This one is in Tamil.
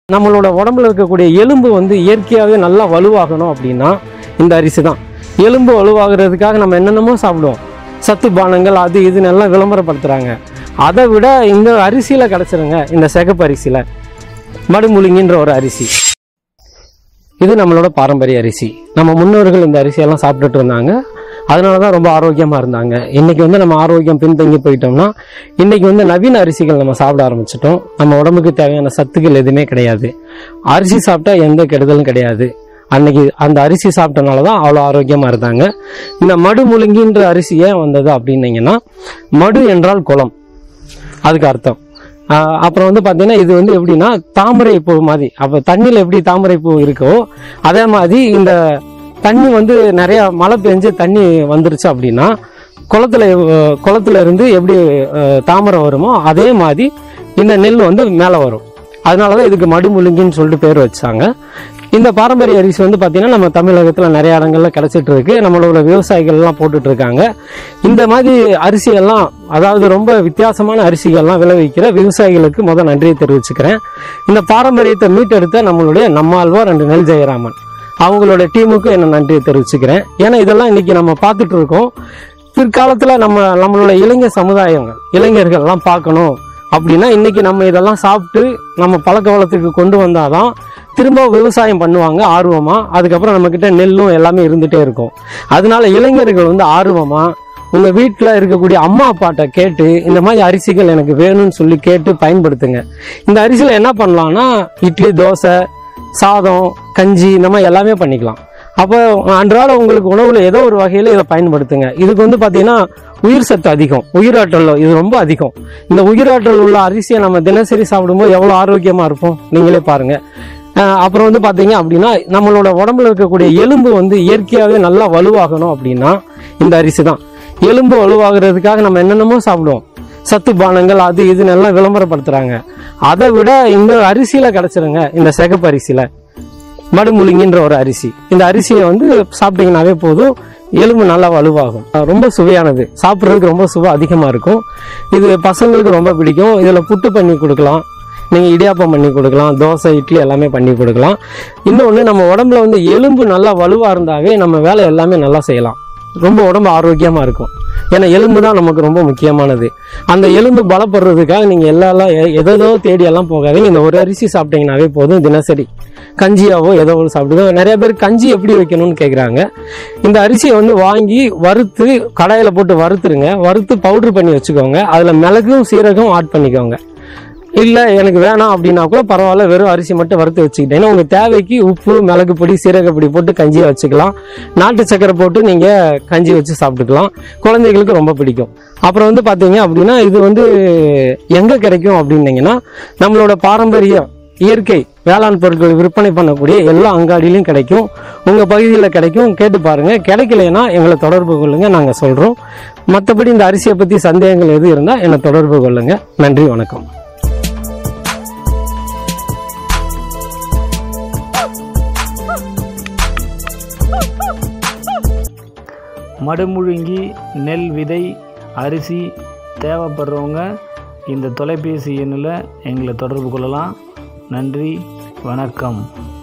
நம்மளோட உடம்புல இருக்கக்கூடிய எலும்பு வந்து இயற்கையாகவே நல்லா வலுவாகணும் அப்படின்னா இந்த அரிசி தான் எலும்பு வலுவாகிறதுக்காக நம்ம என்னென்னமோ சாப்பிடுவோம் சத்து பானங்கள் அது இதுன்னு எல்லாம் விளம்பரப்படுத்துகிறாங்க அதை விட இந்த அரிசியில் கிடச்சிருங்க இந்த சிகப்பு அரிசியில் மடுமுழுங்கின்ற ஒரு அரிசி இது நம்மளோட பாரம்பரிய அரிசி நம்ம முன்னோர்கள் இந்த அரிசியெல்லாம் சாப்பிட்டுட்டு இருந்தாங்க அதனால தான் ரொம்ப ஆரோக்கியமாக இருந்தாங்க இன்னைக்கு வந்து நம்ம ஆரோக்கியம் பின்தங்கி போயிட்டோம்னா இன்னைக்கு வந்து நவீன அரிசிகள் நம்ம சாப்பிட ஆரம்பிச்சிட்டோம் நம்ம உடம்புக்கு தேவையான சத்துக்கள் எதுவுமே கிடையாது அரிசி சாப்பிட்டா எந்த கெடுதலும் கிடையாது அன்னைக்கு அந்த அரிசி சாப்பிட்டனால தான் அவ்வளோ ஆரோக்கியமாக இருந்தாங்க இந்த மடு முழுங்கின்ற அரிசி ஏன் வந்தது அப்படின்னீங்கன்னா மடு என்றால் குளம் அதுக்கு அர்த்தம் ஆஹ் அப்புறம் வந்து பார்த்தீங்கன்னா இது வந்து எப்படின்னா தாமரை பூ மாதிரி அப்போ தண்ணியில் எப்படி தாமரை பூ இருக்கோ அதே மாதிரி இந்த தண்ணி வந்து நிறைய மழை பெஞ்சு தண்ணி வந்துருச்சு அப்படின்னா குளத்துல அஹ், குளத்துல இருந்து எப்படி அஹ், தாமரை வருமோ அதே மாதிரி இந்த நெல் வந்து மேலே வரும் அதனால தான் இதுக்கு மடுமுழுங்கின்னு சொல்லிட்டு பேர் வச்சாங்க இந்த பாரம்பரிய அரிசி வந்து பார்த்தீங்கன்னா நம்ம தமிழகத்தில் நிறைய இடங்கள்ல கிடைச்சிட்டு இருக்கு நம்மளோட விவசாயிகள்லாம் போட்டுட்டு இருக்காங்க இந்த மாதிரி அரிசியெல்லாம் அதாவது ரொம்ப வித்தியாசமான அரிசிகள்லாம் விளைவிக்கிற விவசாயிகளுக்கு முதல் நன்றியை தெரிவிச்சுக்கிறேன் இந்த பாரம்பரியத்தை மீட்டெடுத்த நம்மளுடைய நம்மாழ்வார் அண்ட் நெல் ஜெயராமன் அவங்களோட டீமுக்கு என்ன நன்றியை தெரிவிச்சுக்கிறேன் ஏன்னா இதெல்லாம் இன்னைக்கு நம்ம பார்த்துட்டு இருக்கோம் பிற்காலத்தில் நம்ம நம்மளோட இளைஞர் சமுதாயங்கள் இளைஞர்கள்லாம் பார்க்கணும் அப்படின்னா இன்னைக்கு நம்ம இதெல்லாம் சாப்பிட்டு நம்ம பழக்க வழக்கத்துக்கு கொண்டு வந்தாதான் திரும்ப விவசாயம் பண்ணுவாங்க ஆர்வமா அதுக்கப்புறம் நம்ம கிட்ட நெல்லும் எல்லாமே இருந்துட்டே இருக்கும் அதனால இளைஞர்கள் வந்து ஆர்வமா உங்க வீட்டில் இருக்கக்கூடிய அம்மா அப்பாட்ட கேட்டு இந்த மாதிரி அரிசிகள் எனக்கு வேணும்னு சொல்லி கேட்டு பயன்படுத்துங்க இந்த அரிசியில் என்ன பண்ணலாம்னா இட்லி தோசை சாதம் கஞ்சி இந்த மாதிரி எல்லாமே பண்ணிக்கலாம் அப்போ அன்றாட உங்களுக்கு உணவுல ஏதோ ஒரு வகையில் இதை பயன்படுத்துங்க இதுக்கு வந்து பார்த்தீங்கன்னா உயிர் சத்து அதிகம் உயிராற்றல் இது ரொம்ப அதிகம் இந்த உயிராற்றல் உள்ள அரிசியை நம்ம தினசரி சாப்பிடும்போது எவ்வளோ ஆரோக்கியமாக இருப்போம் நீங்களே பாருங்க அஹ் அப்புறம் வந்து பார்த்தீங்க அப்படின்னா நம்மளோட உடம்புல இருக்கக்கூடிய எலும்பு வந்து இயற்கையாகவே நல்லா வலுவாகணும் அப்படின்னா இந்த அரிசி தான் எலும்பு வலுவாகிறதுக்காக நம்ம என்னென்னமோ சாப்பிடுவோம் சத்து பானங்கள் அது இதுன்னு எல்லாம் விளம்பரப்படுத்துறாங்க அதை விட இந்த அரிசியில கிடைச்சிருங்க இந்த சிகப்பு அரிசியில மடுமுழுங்கின்ற ஒரு அரிசி இந்த அரிசியை வந்து சாப்பிட்டீங்கன்னாவே போதும் எலும்பு நல்லா வலுவாகும் அஹ் ரொம்ப சுவையானது சாப்பிட்றதுக்கு ரொம்ப சுவை அதிகமாக இருக்கும் இது பசங்களுக்கு ரொம்ப பிடிக்கும் இதில் புட்டு பண்ணி கொடுக்கலாம் நீங்கள் இடியாப்பம் பண்ணி கொடுக்கலாம் தோசை இட்லி எல்லாமே பண்ணி கொடுக்கலாம் இன்னொன்று நம்ம உடம்புல வந்து எலும்பு நல்லா வலுவாக இருந்தாவே நம்ம வேலை எல்லாமே நல்லா செய்யலாம் ரொம்ப உடம்பு ஆரோக்கியமாக இருக்கும் ஏன்னா எலும்பு தான் நமக்கு ரொம்ப முக்கியமானது அந்த எலும்பு பலப்படுறதுக்காக நீங்கள் எல்லாம் எதோ தேடி எல்லாம் போகாதீங்க இந்த ஒரு அரிசி சாப்பிட்டீங்கன்னாவே போதும் தினசரி கஞ்சியாவோ ஏதோ ஒரு சாப்பிடுதோ நிறைய பேர் கஞ்சி எப்படி வைக்கணும்னு கேட்குறாங்க இந்த அரிசியை வந்து வாங்கி வறுத்து கடாயில் போட்டு வறுத்துருங்க வறுத்து பவுடர் பண்ணி வச்சுக்கோங்க அதில் மிளகும் சீரகம் ஆட் பண்ணிக்கோங்க இல்லை எனக்கு வேணாம் அப்படின்னா கூட பரவாயில்ல வெறும் அரிசி மட்டும் வறுத்து வச்சுக்கிட்டீங்கன்னா உங்கள் தேவைக்கு உப்பு மிளகு பொடி சீரக பொடி போட்டு கஞ்சியை வச்சுக்கலாம் நாட்டு சக்கரை போட்டு நீங்கள் கஞ்சி வச்சு சாப்பிட்டுக்கலாம் குழந்தைகளுக்கு ரொம்ப பிடிக்கும் அப்புறம் வந்து பார்த்தீங்க அப்படின்னா இது வந்து எங்கே கிடைக்கும் அப்படின்னீங்கன்னா நம்மளோட பாரம்பரிய இயற்கை வேளாண் பொருட்கள் விற்பனை பண்ணக்கூடிய எல்லா அங்காடியிலையும் கிடைக்கும் உங்கள் பகுதியில் கிடைக்கும் கேட்டு பாருங்கள் கிடைக்கலைன்னா எங்களை தொடர்பு கொள்ளுங்கள் நாங்கள் சொல்கிறோம் மற்றபடி இந்த அரிசியை பற்றி சந்தேகங்கள் எது இருந்தால் என்னை தொடர்பு கொள்ளுங்கள் நன்றி வணக்கம் மடுமுழுங்கி நெல் விதை அரிசி தேவைப்படுறவங்க இந்த தொலைபேசி எண்ணில் எங்களை தொடர்பு கொள்ளலாம் நன்றி வணக்கம்